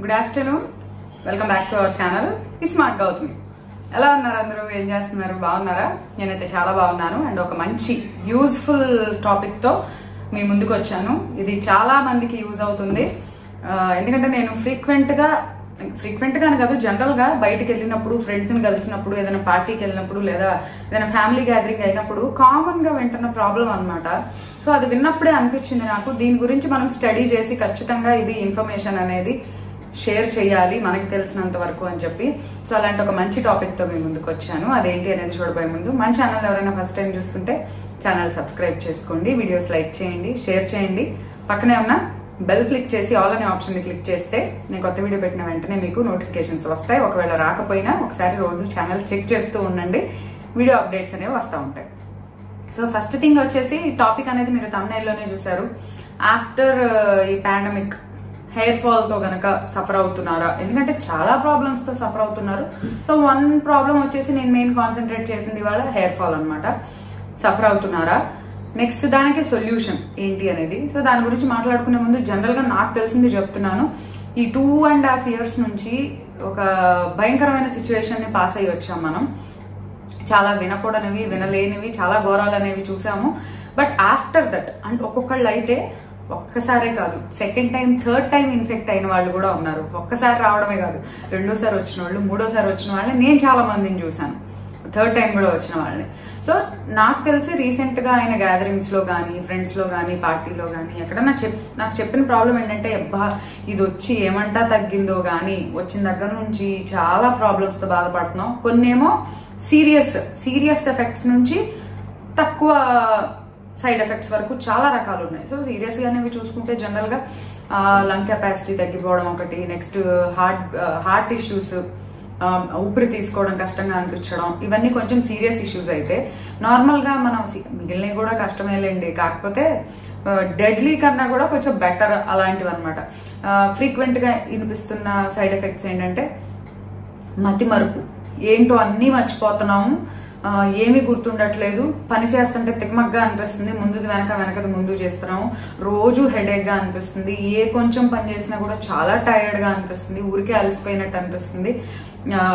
Good afternoon welcome back to our channel smart Gautami ఎలా ఉన్నారు అందరూ ఏం చేస్తున్నారు బాగున్నారా నేనైతే చాలా బాగున్నాను అండ్ ఒక మంచి యూజ్ఫుల్ టాపిక్ తో మీ ముందుకు వచ్చాను ఇది చాలా మందికి యూజ్ అవుతుంది ఆ, ఎందుకంటే నేను ఫ్రీక్వెంట్ గా ఫ్రీక్వెంట్ గానే కాదు జనరల్ గా బయటకు వెళ్ళినప్పుడు ఫ్రెండ్స్ ని కలిసినప్పుడు ఏదైనా పార్టీకి వెళ్ళినప్పుడు లేదా ఏదైనా ఫ్యామిలీ గ్యాదరింగ్ అయినప్పుడు కామన్ గా వింటున్న ప్రాబ్లం అన్నమాట సో అది విన్నప్పుడే అనిపించింది నాకు దీని గురించి మనం స్టడీ చేసి ఖచ్చితంగా ఇది ఇన్ఫర్మేషన్ అనేది షేర్ చేయాలి మనకి తెలిసినంత వరకు అని చెప్పి సో అలాంటి ఒక మంచి టాపిక్ తో మీ ముందుకు వచ్చాను అదేంటి అనేది చూడబోయే ముందు మన ఛానల్ ఎవరైనా ఫస్ట్ టైం చూస్తుంటే ఛానల్ సబ్స్క్రైబ్ చేసుకోండి వీడియోస్ లైక్ చేయండి షేర్ చేయండి పక్కనే ఉన్న బెల్ క్లిక్ చేసి ఆల్ అనే ఆప్షన్ ని క్లిక్ చేస్తే నేను కొత్త వీడియో పెట్టిన వెంటనే మీకు నోటిఫికేషన్స్ వస్తాయి ఒకవేళ రాకపోయినా ఒకసారి రోజు ఛానల్ చెక్ చేస్తూ ఉండండి వీడియో అప్డేట్స్ అనేవి వస్తూ ఉంటాయి సో ఫస్ట్ థింగ్ వచ్చేసి టాపిక్ అనేది మీరు తమిళలోనే చూసారు ఆఫ్టర్ ఈ పాండమిక్ హెయిర్ ఫాల్ తో గనక సఫర్ అవుతున్నారా ఎందుకంటే చాలా ప్రాబ్లమ్స్ తో సఫర్ అవుతున్నారు సో వన్ ప్రాబ్లం వచ్చేసి నేను మెయిన్ కాన్సన్ట్రేట్ చేసింది వాళ్ళ హెయిర్ ఫాల్ అన్నమాట సఫర్ అవుతున్నారా నెక్స్ట్ దానికి సొల్యూషన్ ఏంటి అనేది సో దాని గురించి మాట్లాడుకునే ముందు జనరల్ గా నాకు తెలిసింది చెప్తున్నాను ఈ టూ అండ్ హాఫ్ ఇయర్స్ నుంచి ఒక భయంకరమైన సిచ్యువేషన్ ని పాస్ అయ్యి వచ్చాం మనం చాలా వినకూడనివి వినలేనివి చాలా ఘోరాలు అనేవి చూసాము బట్ ఆఫ్టర్ దట్ అండ్ ఒక్కొక్కళ్ళు అయితే ఒక్కసారే కాదు second time third time infect అయిన వాళ్ళు కూడా ఉన్నారు ఒక్కసారి రావడమే కాదు రెండోసారి వచ్చిన వాళ్ళు మూడోసారి వచ్చిన వాళ్ళని నేను చాలా మందిని చూశాను థర్డ్ టైం కూడా వచ్చిన వాళ్ళని సో నాకు తెలిసి రీసెంట్ గా ఆయన గ్యాదరింగ్స్ లో కానీ ఫ్రెండ్స్ లో కానీ పార్టీలో కానీ ఎక్కడన్నా చెప్ నాకు చెప్పిన ప్రాబ్లం ఏంటంటే అబ్బా ఇది వచ్చి ఏమంటా తగ్గిందో కానీ వచ్చిన దగ్గర నుంచి చాలా ప్రాబ్లమ్స్ తో బాధపడుతున్నాం కొన్నేమో సీరియస్ సీరియస్ ఎఫెక్ట్స్ నుంచి తక్కువ సైడ్ ఎఫెక్ట్స్ వరకు చాలా రకాలు ఉన్నాయి సో సీరియస్ గా అనేవి చూసుకుంటే జనరల్ గా లంగ్ కెపాసిటీ తగ్గిపోవడం ఒకటి నెక్స్ట్ హార్ట్ హార్ట్ ఇష్యూస్ ఊపిరి తీసుకోవడం కష్టంగా అనిపించడం ఇవన్నీ కొంచెం సీరియస్ ఇష్యూస్ అయితే నార్మల్ గా మనం సి- మిగిలినవి కూడా కష్టమేలేండి కాకపోతే డెడ్లీ కన్నా కూడా కొంచెం బెటర్ అలాంటివి అనమాట ఫ్రీక్వెంట్ గా వినిపిస్తున్న సైడ్ ఎఫెక్ట్స్ ఏంటంటే మతి మరుపు ఏంటో అన్నీ మర్చిపోతున్నాము ఆ, ఏమీ గుర్తుండట్లేదు పని చేస్తుంటే తికమగ్గా అనిపిస్తుంది ముందుది వెనక వెనకది ముందు చేస్తున్నాము రోజు హెడేక్ గా అనిపిస్తుంది ఏ కొంచెం పని చేసినా కూడా చాలా టైర్డ్ గా అనిపిస్తుంది ఊరికే అలసిపోయినట్టు అనిపిస్తుంది ఆ,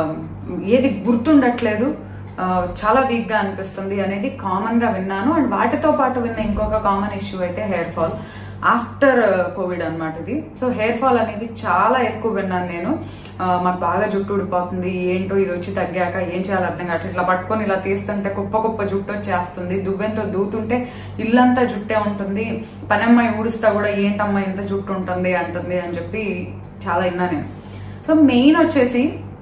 ఏది గుర్తుండట్లేదు ఆ, చాలా వీక్ గా అనిపిస్తుంది అనేది కామన్ గా విన్నాను అండ్ వాటితో పాటు విన్న ఇంకొక కామన్ ఇష్యూ అయితే హెయిర్ ఫాల్ ఆఫ్టర్ కోవిడ్ అన్నమాట ఇది సో హెయిర్ ఫాల్ అనేది చాలా ఎక్కువ విన్నాను నేను ఆ, మాకు బాగా జుట్టు ఊడిపోతుంది ఏంటో ఇది వచ్చి తగ్గాక ఏం చేయాలో అర్థం కావట్లేదు ఇట్లా పట్టుకొని ఇలా తీస్తుంటే కుప్ప కుప్ప జుట్టు వచ్చేస్తుంది దువ్వెంతో దూతుంటే ఇల్లంతా జుట్టే ఉంటుంది పనమ్మాయి ఊడుస్తా కూడా ఏంటమ్మా ఇంత జుట్టు ఉంటుంది అంటుంది అని చెప్పి చాలా విన్నా నేను సో మెయిన్ వచ్చేసి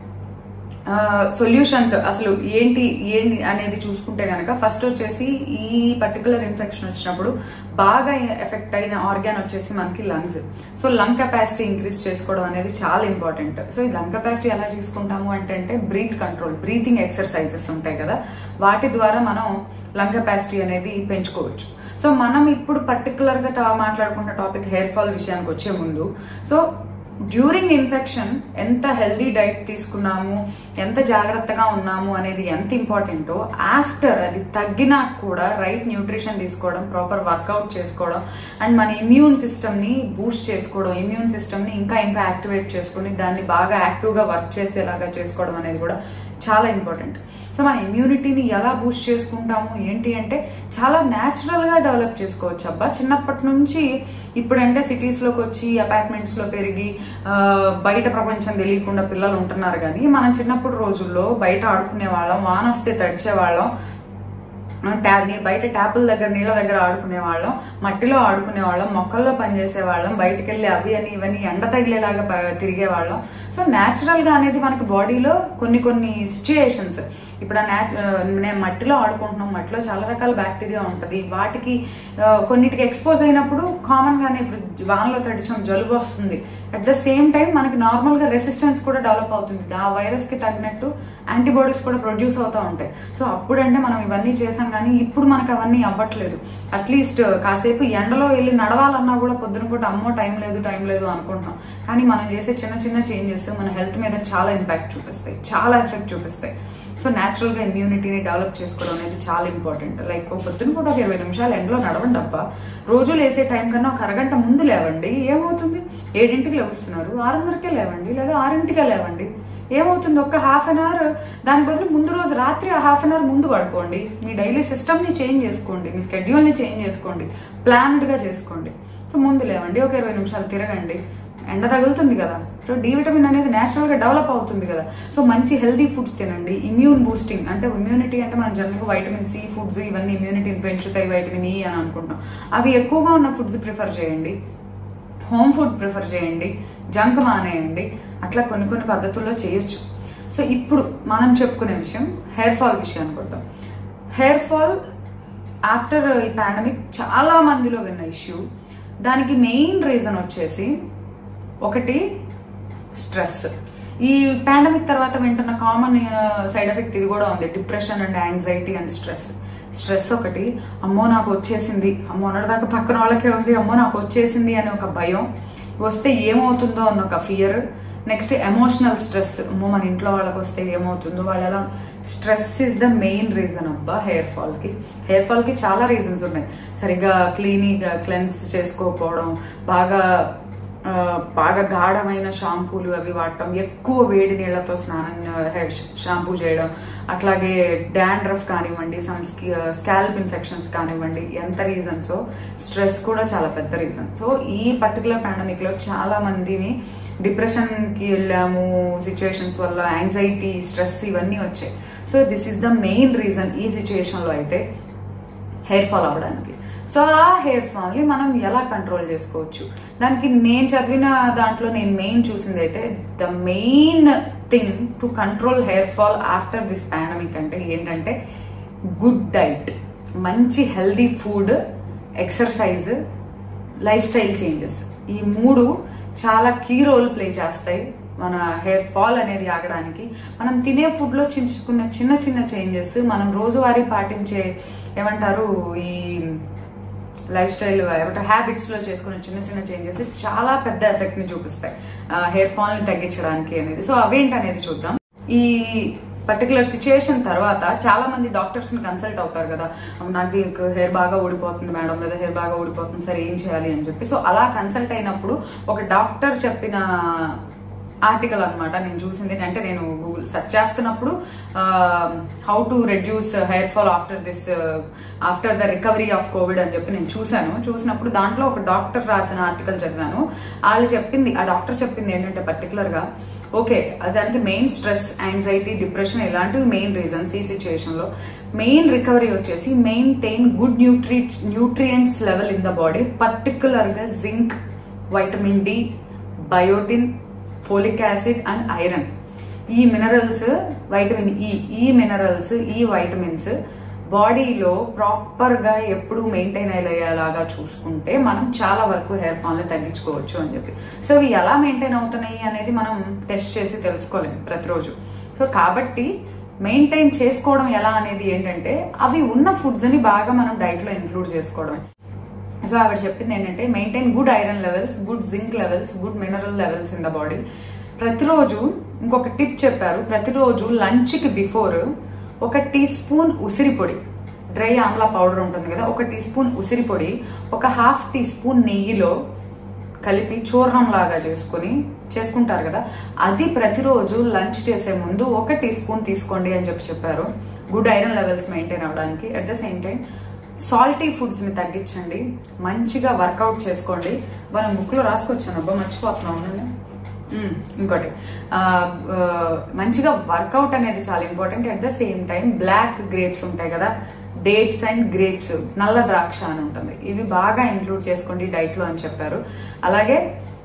సొల్యూషన్స్ అసలు ఏంటి ఏంటి అనేది చూసుకుంటే గనక ఫస్ట్ వచ్చేసి ఈ పర్టికులర్ ఇన్ఫెక్షన్ వచ్చినప్పుడు బాగా ఎఫెక్ట్ అయిన ఆర్గాన్ వచ్చేసి మనకి lungs so lung capacity increase చేసుకోవడం అనేది చాలా ఇంపార్టెంట్ సో ఈ లంగ్ కెపాసిటీ ఎలా చేసుకుంటాము అంటే అంటే బ్రీత్ కంట్రోల్ బ్రీతింగ్ ఎక్సర్సైజెస్ ఉంటాయి కదా వాటి ద్వారా మనం లంగ్ కెపాసిటీ అనేది పెంచుకోవచ్చు సో మనం ఇప్పుడు పర్టికులర్ గా టా- మాట్లాడుకున్న టాపిక్ హెయిర్ ఫాల్ విషయానికి వచ్చే ముందు సో డ్యూరింగ్ ఇన్ఫెక్షన్ ఎంత హెల్దీ డైట్ తీసుకున్నాము ఎంత జాగ్రత్తగా ఉన్నాము అనేది ఎంత ఇంపార్టెంటో ఆఫ్టర్ అది తగ్గినా కూడా రైట్ న్యూట్రిషన్ తీసుకోవడం ప్రాపర్ వర్కౌట్ చేసుకోవడం అండ్ మన ఇమ్యూన్ సిస్టమ్ ని బూస్ట్ చేసుకోవడం ఇమ్యూన్ సిస్టమ్ ని ఇంకా ఇంకా యాక్టివేట్ చేసుకుని దాన్ని బాగా యాక్టివ్ గా వర్క్ చేసేలాగా చేసుకోవడం అనేది కూడా చాలా ఇంపార్టెంట్ సో మన ఇమ్యూనిటీని ఎలా బూస్ట్ చేసుకుంటాము ఏంటి అంటే చాలా న్యాచురల్ గా డెవలప్ చేసుకోవచ్చు అబ్బా చిన్నప్పటి నుంచి ఇప్పుడంటే సిటీస్ లోకి వచ్చి అపార్ట్మెంట్స్ లో పెరిగి ఆ, బయట ప్రపంచం తెలియకుండా పిల్లలు ఉంటున్నారు కానీ మనం చిన్నప్పుడు రోజుల్లో బయట ఆడుకునే వాళ్ళం వాన వస్తే తడిచే వాళ్ళం ట్యాబ్ ని బయట ట్యాపుల దగ్గర నీళ్ళ దగ్గర ఆడుకునే వాళ్ళం మట్టిలో ఆడుకునే వాళ్ళం మొక్కల్లో పనిచేసే వాళ్ళం బయటకు వెళ్ళి అవి అని ఇవని ఎండ తగిలేలాగా ప- తిరిగే వాళ్ళం సో న్యాచురల్ గా అనేది మనకి బాడీలో కొన్ని కొన్ని సిచ్యుయేషన్స్ ఇప్పుడు ఆ న్యాచ్ నేను మట్టిలో ఆడుకుంటున్నాం మట్టిలో చాలా రకాల బ్యాక్టీరియా ఉంటది వాటికి ఆ, కొన్నిటికి ఎక్స్పోజ్ అయినప్పుడు కామన్ గానే ఇప్పుడు వానలో తడిచాం జలుబు వస్తుంది అట్ ద సేమ్ టైం మనకి నార్మల్ గా రెసిస్టెన్స్ కూడా డెవలప్ అవుతుంది ఆ వైరస్ కి తగినట్టు యాంటీబాడీస్ కూడా ప్రొడ్యూస్ అవుతూ ఉంటాయి సో అప్పుడంటే మనం ఇవన్నీ చేసాం కానీ ఇప్పుడు మనకు అవన్నీ అవ్వట్లేదు అట్లీస్ట్ కాసేపు ఎండలో వెళ్ళి నడవాలన్నా కూడా పొద్దున పూట అమ్మో టైం లేదు టైం లేదు అనుకుంటున్నాం కానీ మనం చేసే చిన్న చిన్న చేంజెస్ చేంజెస్ మన హెల్త్ మీద చాలా ఇంపాక్ట్ చూపిస్తాయి చాలా ఎఫెక్ట్ చూపిస్తాయి సో న్యాచురల్గా ఇమ్యూనిటీని డెవలప్ చేసుకోవడం అనేది చాలా ఇంపార్టెంట్ లైక్ పొద్దున పూట ఒక ఇరవై నిమిషాలు ఎండలో నడవండి అబ్బా రోజు లేసే టైం కన్నా ఒక అరగంట ముందు లేవండి ఏమవుతుంది ఏడింటికి లేవుస్తున్నారు ఆరున్నరకే లేవండి లేదా ఆరింటికే లేవండి ఏమవుతుంది ఒక్క హాఫ్ అన్ అవర్ దాని బదులు ముందు రోజు రాత్రి ఆ హాఫ్ అన్ అవర్ ముందు పడుకోండి మీ డైలీ సిస్టమ్ని చేంజ్ చేసుకోండి మీ స్కెడ్యూల్ని చేంజ్ చేసుకోండి ప్లాన్డ్గా చేసుకోండి సో ముందు లేవండి ఒక ఇరవై నిమిషాలు తిరగండి ఎండ తగులుతుంది కదా సో డి విటమిన్ అనేది natural గా డెవలప్ అవుతుంది కదా సో మంచి హెల్దీ ఫుడ్స్ తినండి ఇమ్యూన్ బూస్టింగ్ అంటే ఇమ్యూనిటీ అంటే మనం జనరల్గా వైటమిన్ సి ఫుడ్స్ ఇవన్నీ ఇమ్యూనిటీని పెంచుతాయి వైటమిన్ ఈ అని అనుకుంటాం అవి ఎక్కువగా ఉన్న ఫుడ్స్ ప్రిఫర్ చేయండి హోమ్ ఫుడ్ ప్రిఫర్ చేయండి జంక్ మానేయండి అట్లా కొన్ని కొన్ని పద్ధతుల్లో చేయొచ్చు సో ఇప్పుడు మనం చెప్పుకునే విషయం హెయిర్ ఫాల్ విషయానికి వద్దాం హెయిర్ ఫాల్ ఆఫ్టర్ ఈ పాండమిక్ చాలా మందిలో విన్న ఇష్యూ దానికి మెయిన్ రీజన్ వచ్చేసి ఒకటి స్ట్రెస్ ఈ పాండమిక్ తర్వాత వింటున్న కామన్ సైడ్ ఎఫెక్ట్ ఇది కూడా ఉంది depression and anxiety and stress stress ఒకటి అమ్మో నాకు వచ్చేసింది అమ్మో దాకా పక్కన వాళ్ళకే ఉంది అమ్మో నాకు వచ్చేసింది అనే ఒక భయం వస్తే ఏమవుతుందో అన్న ఒక ఫియర్ నెక్స్ట్ ఎమోషనల్ స్ట్రెస్ అమ్మో మన ఇంట్లో వాళ్ళకి వస్తే ఏమవుతుందో వాళ్ళు ఎలా stress is the main reason అబ్బా హెయిర్ ఫాల్ కి హెయిర్ ఫాల్ కి చాలా రీజన్స్ ఉన్నాయి సరిగ్గా క్లీనింగ్ క్లెన్స్ చేసుకోకపోవడం బాగా ఆ, బాగా గాఢమైన షాంపూలు అవి వాడటం ఎక్కువ వేడి నీళ్లతో స్నానం హెయిర్ షాంపూ చేయడం అట్లాగే డాండ్రఫ్ కానివ్వండి సమ్ స్కాల్ప్ ఇన్ఫెక్షన్స్ కానివ్వండి ఎంత రీజన్స్ స్ట్రెస్ కూడా చాలా పెద్ద రీజన్ సో ఈ పర్టికులర్ పాండమిక్ లో చాలా మందిని డిప్రెషన్ కి వెళ్ళాము సిచ్యువేషన్స్ వల్ల యాంగ్జైటీ స్ట్రెస్ ఇవన్నీ వచ్చాయి so this is the main reason ఈ సిచ్యువేషన్ లో అయితే హెయిర్ ఫాల్ అవ్వడానికి సో ఆ హెయిర్ ఫాల్ ని మనం ఎలా కంట్రోల్ చేసుకోవచ్చు దానికి నేను చదివిన దాంట్లో నేను మెయిన్ చూసింది అయితే the main thing to control hair fall after this pandemic అంటే ఏంటంటే గుడ్ డైట్ మంచి healthy food exercise lifestyle changes ఈ మూడు చాలా కీ రోల్ ప్లే చేస్తాయి మన హెయిర్ ఫాల్ అనేది ఆగడానికి మనం తినే ఫుడ్ లో చించుకున్న చిన్న చిన్న చేంజెస్ మనం రోజువారీ పాటించే ఏమంటారు ఈ లైఫ్ స్టైల్ ఏమంటారు హ్యాబిట్స్ లో చేసుకునే చిన్న చిన్న చేంజెస్ చాలా పెద్ద ఎఫెక్ట్ ని చూపిస్తాయి హెయిర్ ఫాల్ ని తగ్గించడానికి అనేది సో అవేంటి అనేది చూద్దాం ఈ పర్టికులర్ సిచ్యుయేషన్ తర్వాత చాలా మంది డాక్టర్స్ ని కన్సల్ట్ అవుతారు కదా నాకు దీనికి హెయిర్ బాగా ఊడిపోతుంది మేడం లేదా హెయిర్ బాగా ఊడిపోతుంది సరే ఏం చేయాలి అని చెప్పి సో అలా కన్సల్ట్ అయినప్పుడు ఒక డాక్టర్ చెప్పిన ఆర్టికల్ అన్నమాట నేను చూసింది అంటే నేను గూగుల్ సెర్చ్ చేస్తున్నప్పుడు how to reduce hair fall after this after the recovery of Covid అని చెప్పి నేను చూశాను చూసినప్పుడు దాంట్లో ఒక డాక్టర్ రాసిన ఆర్టికల్ చదివాను వాళ్ళు చెప్పింది ఆ డాక్టర్ చెప్పింది ఏంటంటే పర్టికులర్ గా ఓకే దానికి మెయిన్ స్ట్రెస్ యాంగ్జైటీ డిప్రెషన్ ఇలాంటివి మెయిన్ రీజన్స్ ఈ సిచ్యుయేషన్ లో మెయిన్ రికవరీ వచ్చేసి maintain good nutri nutrients level in the body particular గా zinc vitamin D biotin folic acid and iron ఈ మినరల్స్ వైటమిన్ ఈ ఈ minerals ఈ vitamins బాడీలో proper గా ఎప్పుడు మెయింటైన్ అయ్యేలాగా చూసుకుంటే మనం చాలా వరకు హెయిర్ ఫాల్ ని తగ్గించుకోవచ్చు అని చెప్పి సో ఇవి ఎలా మెయింటైన్ అవుతున్నాయి అనేది మనం టెస్ట్ చేసి తెలుసుకోలేము ప్రతిరోజు సో కాబట్టి మెయింటైన్ చేసుకోవడం ఎలా అనేది ఏంటంటే అవి ఉన్న ఫుడ్స్ ని బాగా మనం డైట్ లో ఇంక్లూడ్ చేసుకోవడమే సో ఆవిడ చెప్పింది ఏంటంటే maintain good iron levels good zinc levels good mineral levels in the body ప్రతిరోజు ఇంకొక టిప్ చెప్పారు ప్రతిరోజు లంచ్కి బిఫోర్ ఒక టీ స్పూన్ ఉసిరి పొడి డ్రై ఆమ్లా పౌడర్ ఉంటుంది కదా ఒక టీ స్పూన్ ఉసిరి పొడి ఒక హాఫ్ టీ స్పూన్ నెయ్యిలో కలిపి చూర్ణం లాగా చేసుకుని చేసుకుంటారు కదా అది ప్రతిరోజు లంచ్ చేసే ముందు ఒక టీ స్పూన్ తీసుకోండి అని చెప్పి చెప్పారు గుడ్ ఐరన్ లెవెల్స్ మెయింటైన్ అవ్వడానికి at the same time salty foods ని తగ్గించండి మంచిగా వర్కౌట్ చేసుకోండి మనం ముక్కులో రాసుకొచ్చాను అబ్బా మర్చిపోతున్నాం ఉండండి. మ్మ్, ఇంకోటి ఆ, ఆ, మంచిగా వర్కౌట్ అనేది చాలా important at the same time black grapes ఉంటాయి కదా డేట్స్ అండ్ గ్రేప్స్ నల్ల ద్రాక్ష అని ఉంటుంది ఇవి బాగా ఇంక్లూడ్ చేసుకోండి డైట్ లో అని చెప్పారు అలాగే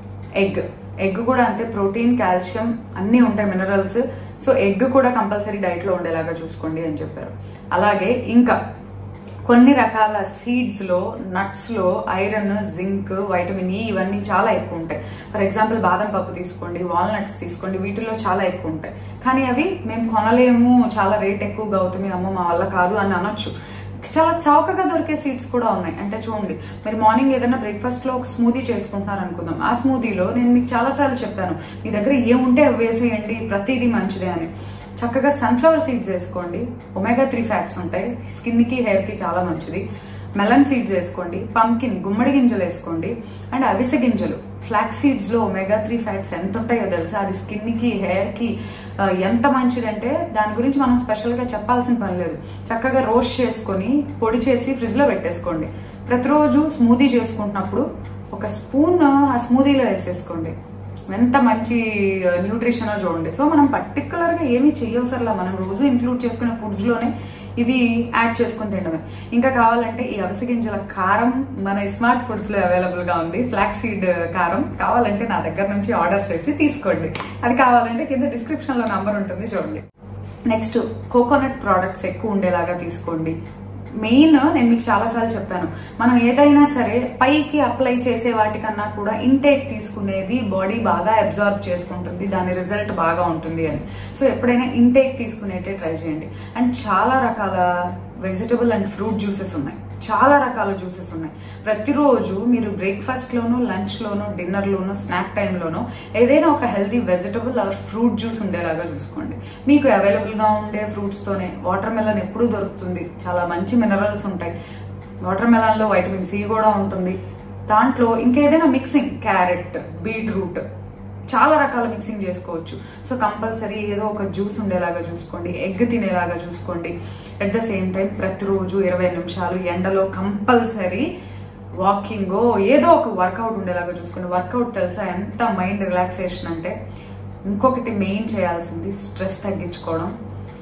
ఎగ్ ఎగ్ కూడా అంతే ప్రోటీన్ కాల్షియం అన్నీ ఉంటాయి మినరల్స్ సో ఎగ్ కూడా కంపల్సరీ డైట్ లో ఉండేలాగా చూసుకోండి అని చెప్పారు అలాగే ఇంకా కొన్ని రకాల సీడ్స్ లో నట్స్ లో ఐరన్ జింక్ వైటమిన్ ఈ ఇవన్నీ చాలా ఎక్కువ ఉంటాయి ఫర్ ఎగ్జాంపుల్ బాదం పప్పు తీసుకోండి వాల్నట్స్ తీసుకోండి వీటిలో చాలా ఎక్కువ ఉంటాయి కానీ అవి మేము కొనలేము చాలా రేట్ ఎక్కువగా అవుతుంది అమ్మో మా వల్ల కాదు అని అనొచ్చు చాలా చౌకగా దొరికే సీడ్స్ కూడా ఉన్నాయి అంటే చూడండి మీరు మార్నింగ్ ఏదైనా బ్రేక్ఫాస్ట్ లో ఒక స్మూదీ చేసుకుంటున్నారు అనుకుందాం ఆ స్మూదీలో నేను మీకు చాలా సార్లు చెప్పాను మీ దగ్గర ఏముంటే అవి వేసేయండి ప్రతిదీ మంచిదే అని చక్కగా సన్ఫ్లవర్ సీడ్స్ వేసుకోండి ఒమేగా త్రీ ఫ్యాట్స్ ఉంటాయి స్కిన్ కి హెయిర్ కి చాలా మంచిది మెలన్ సీడ్స్ వేసుకోండి పంకిన్ గుమ్మడి గింజలు వేసుకోండి అండ్ అవిసె గింజలు ఫ్లాక్స్ సీడ్స్ లో ఒమేగా త్రీ ఫ్యాట్స్ ఎంత ఉంటాయో తెలుసా అది స్కిన్ కి హెయిర్ కి ఆ, ఎంత మంచిదంటే దాని గురించి మనం స్పెషల్ గా చెప్పాల్సిన పని లేదు చక్కగా రోస్ట్ చేసుకొని పొడి చేసి ఫ్రిడ్జ్ లో పెట్టేసుకోండి ప్రతిరోజు స్మూదీ చేసుకుంటున్నప్పుడు ఒక స్పూన్ ఆ స్మూదీలో వేసేసుకోండి ఎంత మంచి న్యూట్రిషన్ చూడండి సో మనం పర్టికులర్ గా ఏమీ చెయ్యవసరలా మనం రోజు ఇంక్లూడ్ చేసుకునే ఫుడ్స్ లోనే ఇవి యాడ్ చేసుకుని తినడమే ఇంకా కావాలంటే ఈ అవిసె గింజల కారం మన స్మార్ట్ ఫుడ్స్ లో అవైలబుల్ గా ఉంది ఫ్లాక్ సీడ్ కారం కావాలంటే నా దగ్గర నుంచి ఆర్డర్ చేసి తీసుకోండి అది కావాలంటే కింద డిస్క్రిప్షన్ లో నంబర్ ఉంటుంది చూడండి నెక్స్ట్ కోకోనట్ ప్రోడక్ట్స్ ఎక్కువ ఉండేలాగా తీసుకోండి మెయిన్ నేను మీకు చాలాసార్లు చెప్పాను మనం ఏదైనా సరే పైకి అప్లై చేసే వాటికన్నా కూడా ఇంటేక్ తీసుకునేది బాడీ బాగా అబ్జార్బ్ చేసుకుంటుంది దాని రిజల్ట్ బాగా ఉంటుంది అని సో ఎప్పుడైనా ఇంటేక్ తీసుకునేటే ట్రై చేయండి అండ్ చాలా రకాల వెజిటబుల్ అండ్ ఫ్రూట్ జ్యూసెస్ ఉన్నాయి చాలా రకాల జ్యూసెస్ ఉన్నాయి ప్రతిరోజు మీరు బ్రేక్ఫాస్ట్ లోను లంచ్ లోను డిన్నర్ లోను స్నాక్ టైంలోనూ ఏదైనా ఒక healthy vegetable or fruit juice ఉండేలాగా చూసుకోండి మీకు అవైలబుల్ గా ఉండే ఫ్రూట్స్ తోనే వాటర్ మెలన్ ఎప్పుడూ దొరుకుతుంది చాలా మంచి మినరల్స్ ఉంటాయి వాటర్ మెలన్ లో వైటమిన్ సి కూడా ఉంటుంది దాంట్లో ఇంకేదైనా మిక్సింగ్ క్యారెట్ బీట్రూట్ చాలా రకాల మిక్సింగ్ చేసుకోవచ్చు సో కంపల్సరీ ఏదో ఒక జ్యూస్ ఉండేలాగా చూసుకోండి ఎగ్ తినేలాగా చూసుకోండి అట్ ద సేమ్ టైం ప్రతిరోజు ఇరవై నిమిషాలు ఎండలో కంపల్సరీ వాకింగ్ ఏదో ఒక వర్కౌట్ ఉండేలాగా చూసుకోండి వర్కౌట్ తెలుసా ఎంత మైండ్ రిలాక్సేషన్ అంటే ఇంకొకటి మెయిన్ చేయాల్సింది స్ట్రెస్ తగ్గించుకోవడం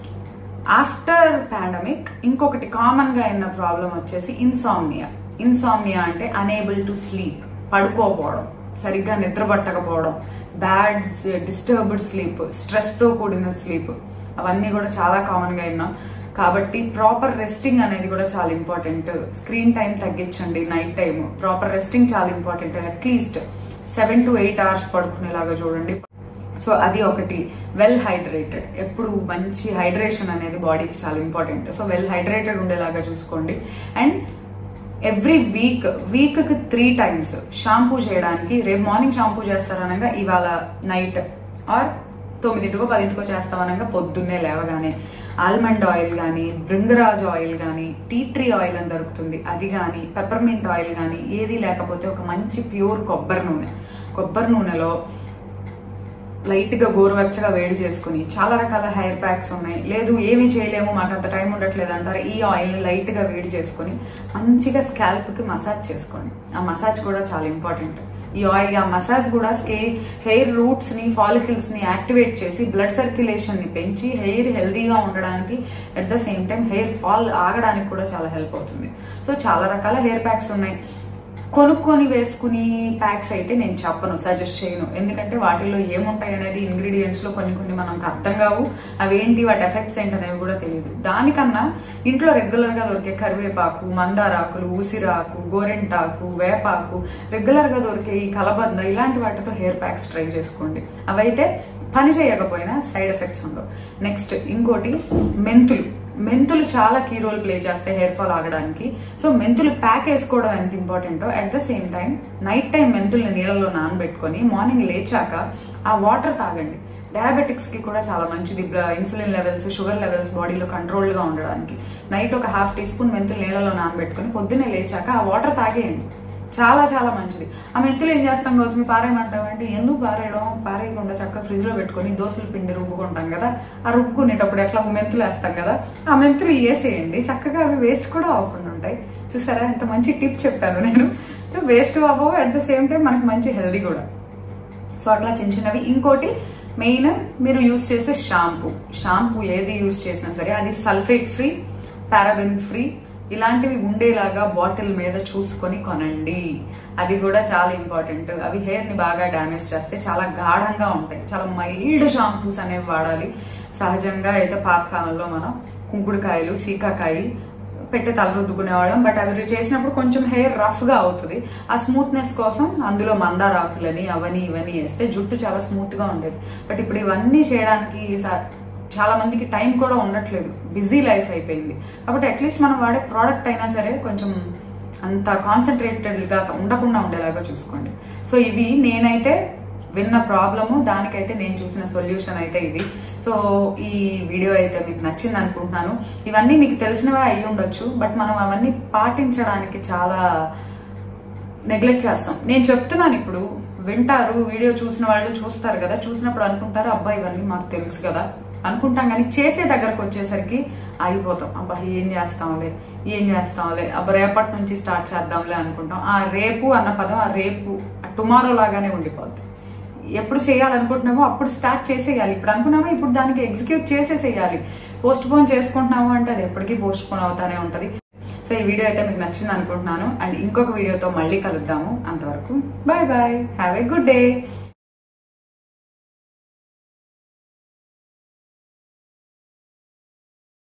ఆఫ్టర్ పాండమిక్ ఇంకొకటి కామన్ గా అయిన ప్రాబ్లం వచ్చేసి ఇన్సామ్నియా ఇన్సామ్నియా అంటే అనేబుల్ టు స్లీప్ పడుకోపోవడం సరిగ్గా నిద్ర పట్టకపోవడం బ్యాడ్ డిస్టర్బ్డ్ స్లీప్ స్ట్రెస్ తో కూడిన స్లీప్ అవన్నీ కూడా చాలా కామన్ గా విన్నాం కాబట్టి ప్రాపర్ రెస్టింగ్ అనేది కూడా చాలా ఇంపార్టెంట్ స్క్రీన్ టైం తగ్గించండి నైట్ టైం ప్రాపర్ రెస్టింగ్ చాలా important atleast seven to eight hours పడుకునేలాగా చూడండి సో అది ఒకటి వెల్ హైడ్రేటెడ్ ఎప్పుడు మంచి హైడ్రేషన్ అనేది బాడీకి చాలా ఇంపార్టెంట్ సో వెల్ హైడ్రేటెడ్ ఉండేలాగా చూసుకోండి అండ్ ఎవ్రీ వీక్ వీక్ కి త్రీ టైమ్స్ షాంపూ చేయడానికి రేపు మార్నింగ్ షాంపూ చేస్తారనగా ఇవాళ నైట్ ఆర్ తొమ్మిదింటికో పదింటికో చేస్తామనగా పొద్దున్నే లేవగానే ఆల్మండ్ ఆయిల్ కానీ బృంగరాజ్ ఆయిల్ కానీ టీ ట్రీ ఆయిల్ అని దొరుకుతుంది అది కానీ పెప్పర్మింట్ ఆయిల్ కానీ ఏది లేకపోతే ఒక మంచి ప్యూర్ కొబ్బరి నూనె కొబ్బరి నూనెలో లైట్ గా గోరువెచ్చగా వేడి చేసుకుని చాలా రకాల హెయిర్ ప్యాక్స్ ఉన్నాయి లేదు ఏమీ చేయలేము మాకు అంత టైం ఉండట్లేదు అంటారు ఈ ఆయిల్ ని లైట్ గా వేడి చేసుకుని మంచిగా స్కాల్ప్ కి మసాజ్ చేసుకోండి ఆ మసాజ్ కూడా చాలా ఇంపార్టెంట్ ఈ ఆయిల్ ఆ మసాజ్ కూడా స్కే హెయిర్ రూట్స్ ని ఫాలికల్స్ ని యాక్టివేట్ చేసి బ్లడ్ సర్క్యులేషన్ ని పెంచి హెయిర్ హెల్దీగా ఉండడానికి at the same time hair fall ఆగడానికి కూడా చాలా హెల్ప్ అవుతుంది సో చాలా రకాల హెయిర్ ప్యాక్స్ ఉన్నాయి కొనుక్కొని వేసుకుని ప్యాక్స్ అయితే నేను చెప్పను సజెస్ట్ చేయను ఎందుకంటే వాటిలో ఏముంటాయి అనేది ఇంగ్రీడియంట్స్ లో కొన్ని కొన్ని మనకు అర్థం కావు అవేంటి వాటి ఎఫెక్ట్స్ ఏంటి అనేవి కూడా తెలియదు దానికన్నా ఇంట్లో రెగ్యులర్ గా దొరికే కరివేపాకు మందారాకులు ఉసిరాకు గోరెంటాకు వేపాకు రెగ్యులర్ గా దొరికే ఈ కలబంద ఇలాంటి వాటితో హెయిర్ ప్యాక్స్ ట్రై చేసుకోండి అవైతే పని చేయకపోయినా సైడ్ ఎఫెక్ట్స్ ఉండవు నెక్స్ట్ ఇంకోటి మెంతులు మెంతులు చాలా కీ రోల్ ప్లే చేస్తాయి హెయిర్ ఫాల్ ఆగడానికి సో మెంతులు ప్యాక్ వేసుకోవడం ఎంత ఇంపార్టెంటో at the same time night time మెంతుల్ని నీళ్ళలో నానబెట్టుకొని మార్నింగ్ లేచాక ఆ వాటర్ తాగండి డయాబెటిక్స్ కి కూడా చాలా మంచిది ఇన్సులిన్ లెవెల్స్ షుగర్ లెవెల్స్ బాడీలో కంట్రోల్ గా ఉండడానికి నైట్ ఒక హాఫ్ టీ స్పూన్ మెంతులు నీళ్ళలో నానబెట్టుకొని పొద్దున్నే లేచాక ఆ వాటర్ తాగేయండి చాలా చాలా మంచిది ఆ మెంతులు ఏం చేస్తాం గౌతమి పారేయమంటామంటే ఎందుకు పారేయడం పారేయకుండా చక్కగా ఫ్రిడ్జ్ లో పెట్టుకొని దోశల పిండి రుబ్బుకుంటాం కదా ఆ రుబ్బుకునేటప్పుడు ఎట్లా మెంతులు వేస్తాం కదా ఆ మెంతులు వేసేయండి చక్కగా అవి వేస్ట్ కూడా అవ్వకుండా ఉంటాయి చూసారా ఎంత మంచి టిప్ చెప్పాను నేను సో వేస్ట్ అవ్వవు అట్ ద సేమ్ టైం మనకి మంచి హెల్దీ కూడా సో అట్లా చిన్న చిన్నవి ఇంకోటి మెయిన్ మీరు యూజ్ చేసే షాంపూ షాంపూ ఏది యూజ్ చేసినా సరే అది సల్ఫేట్ ఫ్రీ పారాబెన్ ఫ్రీ ఇలాంటివి ఉండేలాగా బాటిల్ మీద చూసుకొని కొనండి అది కూడా చాలా ఇంపార్టెంట్ అవి హెయిర్ ని బాగా డ్యామేజ్ చేస్తే చాలా గాఢంగా ఉంటాయి చాలా మైల్డ్ షాంపూస్ అనేవి వాడాలి సహజంగా అయితే పాతకాలంలో మనం కుంకుడుకాయలు సీకాకాయ పెట్టి తల రుద్దుకునేవాళ్ళం బట్ అవి చేసినప్పుడు కొంచెం హెయిర్ రఫ్ గా అవుతుంది ఆ స్మూత్నెస్ కోసం అందులో మందారాకులని అవని ఇవన్నీ వేస్తే జుట్టు చాలా స్మూత్ గా ఉండేది బట్ ఇప్పుడు ఇవన్నీ చేయడానికి స- చాలా మందికి టైం కూడా ఉండట్లేదు బిజీ లైఫ్ అయిపోయింది కాబట్టి అట్లీస్ట్ మనం వాడే ప్రోడక్ట్ అయినా సరే కొంచెం అంత కాన్సన్ట్రేటెడ్ గా ఉండకుండా ఉండేలాగా చూసుకోండి సో ఇవి నేనైతే విన్న ప్రాబ్లము దానికైతే నేను చూసిన సొల్యూషన్ అయితే ఇది సో ఈ వీడియో అయితే మీకు నచ్చింది అనుకుంటున్నాను ఇవన్నీ మీకు తెలిసినవే అయి ఉండొచ్చు బట్ మనం అవన్నీ పాటించడానికి చాలా నెగ్లెక్ట్ చేస్తాం నేను చెప్తున్నాను ఇప్పుడు వింటారు వీడియో చూసిన వాళ్ళు చూస్తారు కదా చూసినప్పుడు అనుకుంటారు అబ్బా ఇవన్నీ మాకు తెలుసు కదా అనుకుంటాం కానీ చేసే దగ్గరకు వచ్చేసరికి ఆగిపోతాం అబ్బా ఏం చేస్తాంలే ఏం చేస్తాంలే అబ్బా రేపటి నుంచి స్టార్ట్ చేద్దాంలే అనుకుంటాం ఆ రేపు అన్న పదం ఆ రేపు టుమారో లాగానే ఉండిపోద్ది ఎప్పుడు చేయాలనుకుంటున్నామో అప్పుడు స్టార్ట్ చేసేయాలి ఇప్పుడు అనుకున్నామో ఇప్పుడు దానికి ఎగ్జిక్యూట్ చేసేసేయాలి పోస్ట్ పోన్ చేసుకుంటున్నాము అంటే అది ఎప్పటికీ పోస్ట్ పోన్ అవుతానే ఉంటది సో ఈ వీడియో అయితే మీకు నచ్చింది అనుకుంటున్నాను అండ్ ఇంకొక వీడియోతో మళ్ళీ కలుద్దాము అంతవరకు bye bye have a good day